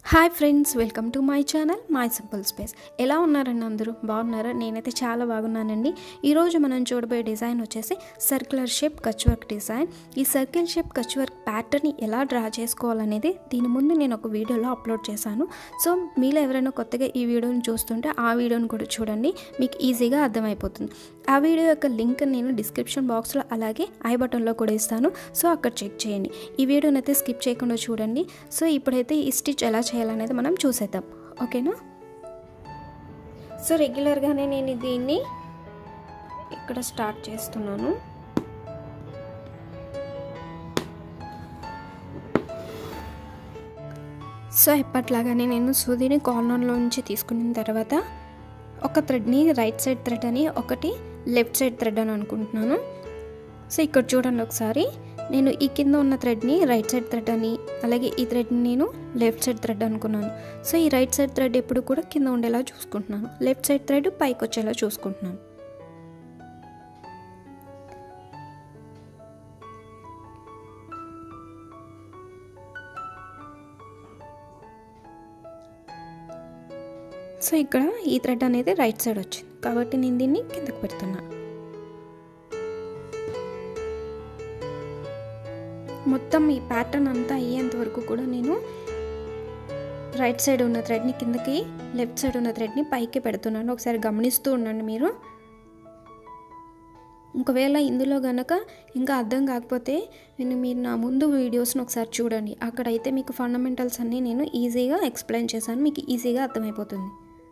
hi friends welcome to my channel my simple space ఎలా ఉన్నారండి అందరూ బాగున్నారా నేనైతే చాలా బాగున్నానండి ఈరోజు మనం చూడబోయే డిజైన్ వచ్చేసి circular shape Kutch work design ఈ సర్కిల్ షేప్ కచ్ వర్క్ ప్యాటర్న్ని ఎలా డ్రా చేసుకోవాలనేది దీని ముందు నేను ఒక వీడియోలో అప్లోడ్ చేశాను సో మీలో ఎవరైనా కొత్తగా ఈ వీడియోని చూస్తుంటే ఆ వీడియోని కూడా చూడండి మీకు ఈజీగా అర్థమైపోతుంది ఆ వీడియో యొక్క లింక్ నేను డిస్క్రిప్షన్ బాక్స్లో అలాగే ఐ బటన్లో కూడా ఇస్తాను సో అక్కడ చెక్ చేయండి ఈ వీడియోని అయితే స్కిప్ చేయకుండా చూడండి సో ఇప్పుడైతే ఈ స్టిచ్ ఎలా చేయాలనేది మనం చూసేద్దాం ఓకేనా సో రెగ్యులర్గానే నేను దీన్ని ఇక్కడ స్టార్ట్ చేస్తున్నాను సో ఎప్పట్లాగానే నేను సూదిని కార్నర్లో నుంచి తీసుకున్న తర్వాత ఒక థ్రెడ్ని రైట్ సైడ్ థ్రెడ్ అని ఒకటి లెఫ్ట్ సైడ్ థ్రెడ్ అని అనుకుంటున్నాను సో ఇక్కడ చూడండి ఒకసారి నేను ఈ కింద ఉన్న థ్రెడ్ని రైట్ సైడ్ థ్రెడ్ అని అలాగే ఈ థ్రెడ్ని నేను లెఫ్ట్ సైడ్ థ్రెడ్ అనుకున్నాను సో ఈ రైట్ సైడ్ థ్రెడ్ ఎప్పుడు కూడా కింద ఉండేలా చూసుకుంటున్నాను లెఫ్ట్ సైడ్ థ్రెడ్ పైకి వచ్చేలా చూసుకుంటున్నాను సో ఇక్కడ ఈ థ్రెడ్ అనేది రైట్ సైడ్ వచ్చింది కాబట్టి నేను దీన్ని కిందకు పెడుతున్నా మొత్తం ఈ ప్యాటర్న్ అంతా అయ్యేంత వరకు కూడా నేను రైట్ సైడ్ ఉన్న థ్రెడ్ని కిందకి లెఫ్ట్ సైడ్ ఉన్న థ్రెడ్ని పైకి పెడుతున్నాను ఒకసారి గమనిస్తూ ఉండండి మీరు ఒకవేళ ఇందులో గనక ఇంకా అర్థం కాకపోతే నేను మీరు నా ముందు వీడియోస్ని ఒకసారి చూడండి అక్కడైతే మీకు ఫండమెంటల్స్ అన్నీ నేను ఈజీగా ఎక్స్ప్లెయిన్ చేశాను మీకు ఈజీగా అర్థమైపోతుంది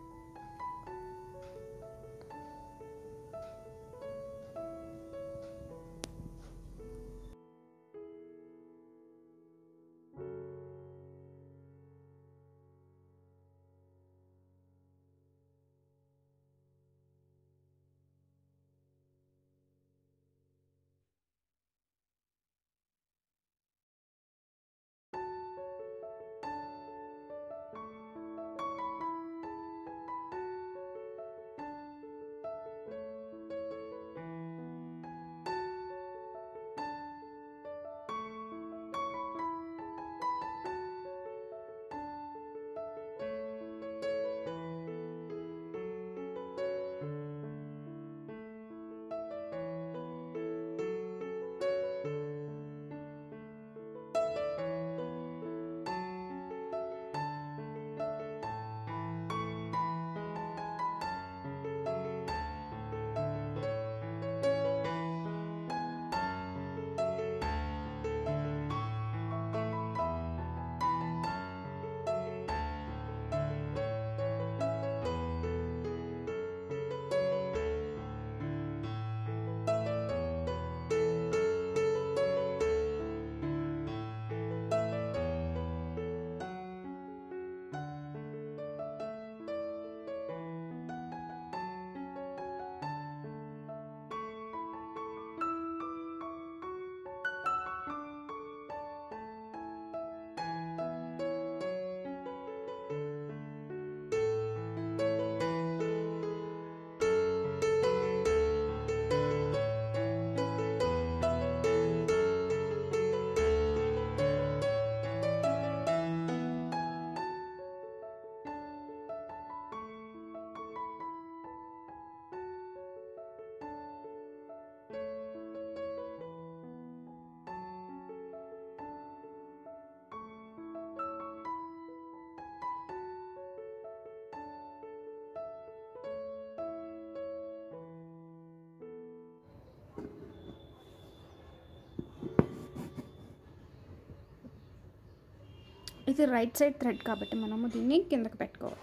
ఇది రైట్ సైడ్ థ్రెడ్ కాబట్టి మనము దీన్ని కిందకి పెట్టుకోవాలి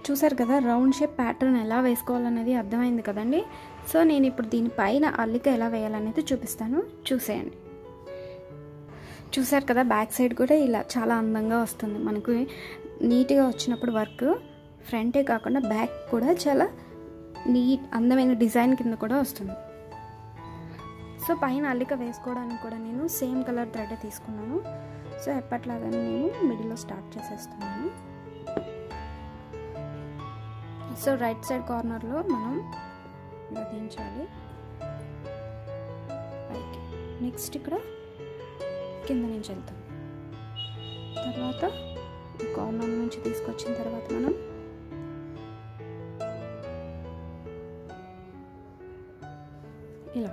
చూసారు కదా రౌండ్ షేప్ ప్యాటర్న్ ఎలా వేసుకోవాలనేది అర్థమైంది కదండి సో నేను ఇప్పుడు దీనిపైన అల్లిక ఎలా వేయాలనేది చూపిస్తాను చూసేయండి చూసారు కదా బ్యాక్ సైడ్ కూడా ఇలా చాలా అందంగా వస్తుంది మనకు నీట్గా వచ్చినప్పుడు వర్క్ ఫ్రంటే కాకుండా బ్యాక్ కూడా చాలా నీట్ అందమైన డిజైన్ కింద కూడా వస్తుంది సో పైన అల్లిక వేసుకోవడానికి కూడా నేను సేమ్ కలర్ థ్రెడ్ తీసుకున్నాను సో ఎప్పట్లాగానే నేను మిడిల్లో స్టార్ట్ చేసేస్తున్నాను సో రైట్ సైడ్ కార్నర్లో మనం ఇలా దించాలి పైకి నెక్స్ట్ ఇక్కడ కింద నుంచి వెళ్తాం తర్వాత కార్నర్ నుంచి తీసుకొచ్చిన తర్వాత మనం ఇలా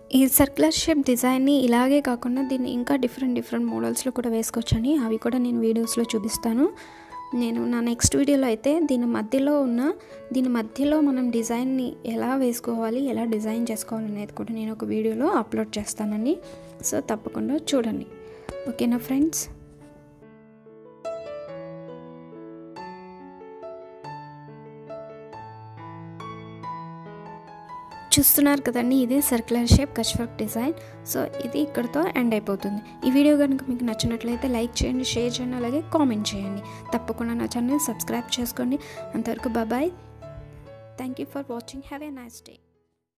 ఈ సర్క్యులర్ షేప్ డిజైన్ని ఇలాగే కాకుండా దీన్ని ఇంకా డిఫరెంట్ డిఫరెంట్ మోడల్స్లో కూడా వేసుకోవచ్చని అవి కూడా నేను వీడియోస్లో చూపిస్తాను నేను నా నెక్స్ట్ వీడియోలో అయితే దీని మధ్యలో ఉన్న దీని మధ్యలో మనం డిజైన్ని ఎలా వేసుకోవాలి ఎలా డిజైన్ చేసుకోవాలి అనేది కూడా నేను ఒక వీడియోలో అప్లోడ్ చేస్తానండి సో తప్పకుండా చూడండి ఓకేనా ఫ్రెండ్స్ చూస్తున్నారు కదండి ఇదే circular shape Kutch work design so ఇది ఇక్కడతో ఎండ్ అయిపోతుంది ఈ వీడియో కనుక మీకు నచ్చినట్లయితే లైక్ చేయండి షేర్ చేయండి అలాగే కామెంట్ చేయండి తప్పకుండా నా ఛానల్ సబ్స్క్రైబ్ చేసుకోండి అంతవరకు బాబాయ్ thank you for watching have a nice day